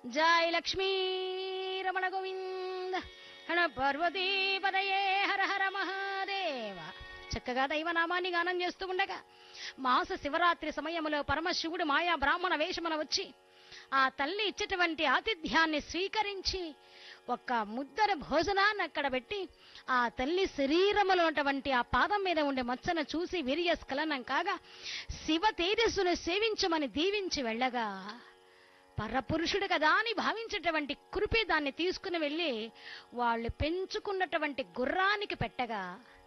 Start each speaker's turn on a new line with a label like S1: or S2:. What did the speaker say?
S1: జై లక్ష్మీ రమణ గోవింద హణ పార్వతీ పదయే హర హర మహాదేవ చక్కగా దైవనామాన్ని గానం చేస్తూ ఉండగా మాస శివరాత్రి సమయంలో పరమశివుడు మాయా బ్రాహ్మణ వేషమున వచ్చి ఆ తల్లి ఇచ్చేటువంటి ఆతిథ్యాన్ని స్వీకరించి ఒక్క ముద్దర భోజనాన్ని అక్కడ పెట్టి ఆ తల్లి శరీరములో ఉన్నటువంటి ఆ పాదం మీద ఉండే మచ్చను చూసి వీర్యస్ఖలనం కాగా శివ తేజస్సును సేవించమని దీవించి వెళ్ళగా పరపురుషుడు కదా అని భావించేటువంటి కురిపి దాన్ని తీసుకుని వెళ్ళి వాళ్ళు పెంచుకున్నటువంటి గుర్రానికి పెట్టగా